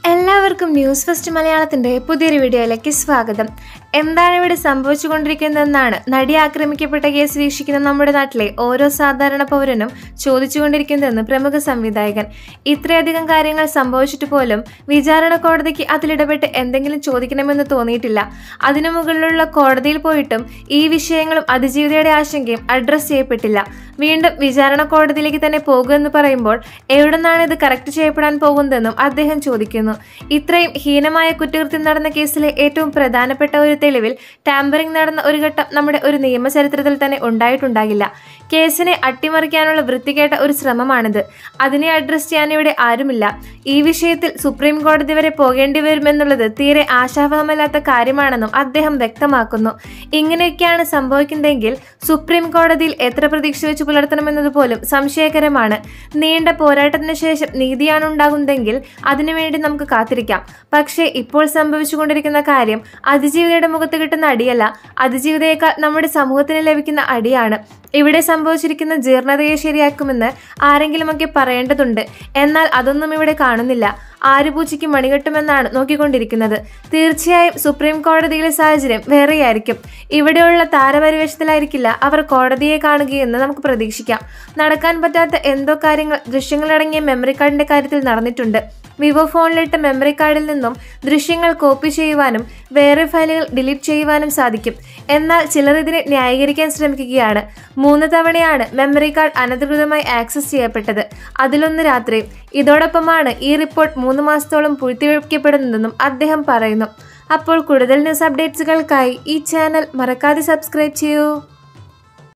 എല്ലാവർക്കും news first മലയാളത്തിന്റെ പുതിയൊരു വീഡിയോയിലേക്ക് സ്വാഗതം എന്താണ് ഇവിടെ സംഭവിച്ചുകൊണ്ടിരിക്കുന്നതെന്നാണ് നടി ആക്രമിക്കപ്പെട്ട കേസ് വീക്ഷിക്കുന്ന നമ്മുടെ നാട്ടിലെ ഓരോ സാധാരണ പൗരനും ചോദിച്ചുകൊണ്ടിരിക്കുന്നതെന്ന് പ്രമുഖ സംവിധായകൻ ഇത്രയധികം കാര്യങ്ങൾ സംഭവിച്ചിട്ട് പോലും വിചാരണ കോടതിക്ക് അതിലിടപെട്ട് എന്തെങ്കിലും ചോദിക്കണമെന്ന് തോന്നിയിട്ടില്ല അതിനു മുകളിലുള്ള കോടതിയിൽ പോയിട്ടും ഈ വിഷയങ്ങളും അതിജീവിതയുടെ ആശങ്കയും അഡ്രസ് ചെയ്യപ്പെട്ടില്ല വീണ്ടും വിചാരണ കോടതിയിലേക്ക് തന്നെ പോകുമെന്ന് പറയുമ്പോൾ എവിടുന്നാണ് ഇത് കറക്റ്റ് ചെയ്യപ്പെടാൻ പോകുന്നതെന്നും അദ്ദേഹം ചോദിക്കുന്നു ഇത്രയും ഹീനമായ കുറ്റകൃത്യം നടന്ന കേസിലെ ഏറ്റവും പ്രധാനപ്പെട്ട ഒരു തെളിവിൽ ടാമ്പറിംഗ് നടന്ന ഒരു ഘട്ടം നമ്മുടെ ഒരു നിയമചരിത്രത്തിൽ തന്നെ ഉണ്ടായിട്ടുണ്ടാകില്ല കേസിനെ അട്ടിമറിക്കാനുള്ള വൃത്തികേട്ട ഒരു ശ്രമമാണിത് അതിനെ അഡ്രസ് ചെയ്യാൻ ഇവിടെ ആരുമില്ല ഈ വിഷയത്തിൽ സുപ്രീം കോടതി വരെ പോകേണ്ടി വരുമെന്നുള്ളത് തീരെ ആശാവഹമല്ലാത്ത കാര്യമാണെന്നും അദ്ദേഹം വ്യക്തമാക്കുന്നു ഇങ്ങനെയൊക്കെയാണ് സംഭവിക്കുന്നതെങ്കിൽ സുപ്രീം കോടതിയിൽ എത്ര പ്രതീക്ഷ വെച്ച് പുലർത്തണമെന്നത് പോലും സംശയകരമാണ് നീണ്ട പോരാട്ടത്തിന് ശേഷം നീതിയാണ് ഉണ്ടാകുന്നതെങ്കിൽ അതിനുവേണ്ടി നമുക്ക് കാത്തിരിക്കാം പക്ഷേ ഇപ്പോൾ സംഭവിച്ചുകൊണ്ടിരിക്കുന്ന കാര്യം അതിജീവിതയുടെ മുഖത്ത് കിട്ടുന്ന അടിയല്ല അതിജീവിതയേക്കാൾ നമ്മുടെ സമൂഹത്തിന് ലഭിക്കുന്ന അടിയാണ് ഇവിടെ സംഭവിച്ചിരിക്കുന്ന ജീർണതയെ ശരിയാക്കുമെന്ന് ആരെങ്കിലുമൊക്കെ പറയേണ്ടതുണ്ട് എന്നാൽ അതൊന്നും ഇവിടെ കാണുന്നില്ല ആരുപൂച്ചയ്ക്ക് മണികെട്ടുമെന്നാണ് നോക്കിക്കൊണ്ടിരിക്കുന്നത് തീർച്ചയായും സുപ്രീം കോടതിയിലെ സാഹചര്യം വേറെയായിരിക്കും ഇവിടെയുള്ള താരപരിവേഷത്തിലായിരിക്കില്ല അവർ കോടതിയെ കാണുകയെന്ന് നമുക്ക് പ്രതീക്ഷിക്കാം നടക്കാൻ പറ്റാത്ത എന്തോ കാര്യങ്ങൾ ദൃശ്യങ്ങളടങ്ങിയ മെമ്മറി കാർഡിന്റെ കാര്യത്തിൽ നടന്നിട്ടുണ്ട് വിവോ ഫോണിലിട്ട മെമ്മറി കാർഡിൽ നിന്നും ദൃശ്യങ്ങൾ കോപ്പി ചെയ്യുവാനും വേറെ ഫയലുകൾ ഡിലീറ്റ് ചെയ്യുവാനും സാധിക്കും എന്നാൽ ചിലർ ഇതിനെ ന്യായീകരിക്കാൻ ശ്രമിക്കുകയാണ് മൂന്ന് തവണയാണ് മെമ്മറി കാർഡ് അനധികൃതമായി ആക്സസ് ചെയ്യപ്പെട്ടത് അതിലൊന്ന് രാത്രി ഇതോടൊപ്പമാണ് ഈ റിപ്പോർട്ട് മൂന്ന് മാസത്തോളം പൂഴ്ത്തിവെക്കപ്പെടുന്നതെന്നും അദ്ദേഹം പറയുന്നു അപ്പോൾ കൂടുതൽ ന്യൂസ് അപ്ഡേറ്റ്സുകൾക്കായി ഈ ചാനൽ മറക്കാതെ സബ്സ്ക്രൈബ് ചെയ്യൂ